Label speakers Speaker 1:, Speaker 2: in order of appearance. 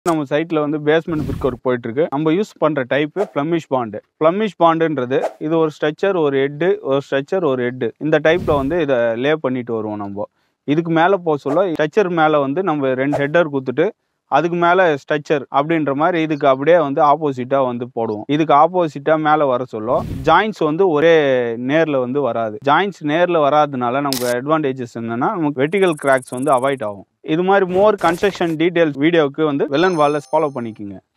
Speaker 1: நம்ம சைட்ல வந்து பேஸ்மெண்ட் பிரிக் ஒர்க் போயிட்டு இருக்கு நம்ம யூஸ் பண்ற டைப் பிளமிஷ் பாண்டு பிளமிஷ் பாண்டுன்றது இது ஒரு ஸ்ட்ரக்சர் ஒரு ஹெட் ஒரு ஸ்ட்ரக்சர் ஒரு ஹெட் இந்த டைப்ல வந்து இதை லே பண்ணிட்டு வருவோம் நம்ம இதுக்கு மேல போக சொல்ல ஸ்ட்ரக்சர் மேல வந்து நம்ம ரெண்டு ஹெட்டர் குத்துட்டு அதுக்கு மேல ஸ்ட்ரக்சர் அப்படின்ற மாதிரி இதுக்கு அப்படியே வந்து ஆப்போசிட்டா வந்து போடுவோம் இதுக்கு ஆப்போசிட்டா மேல வர சொல்ல ஜாயின்ஸ் வந்து ஒரே நேர்ல வந்து வராது ஜாயின்ஸ் நேர்ல வராதனால நமக்கு அட்வான்டேஜஸ் என்னன்னா நமக்கு வெர்டிகல் கிராக்ஸ் வந்து அவாய்ட் ஆகும் இது மாதிரி மோர் கன்ஸ்ட்ரக்ஷன் டீடைல்ஸ் வீடியோவுக்கு வந்து வெள்ளன் வால்ல ஃபாலோ பண்ணிக்கோங்க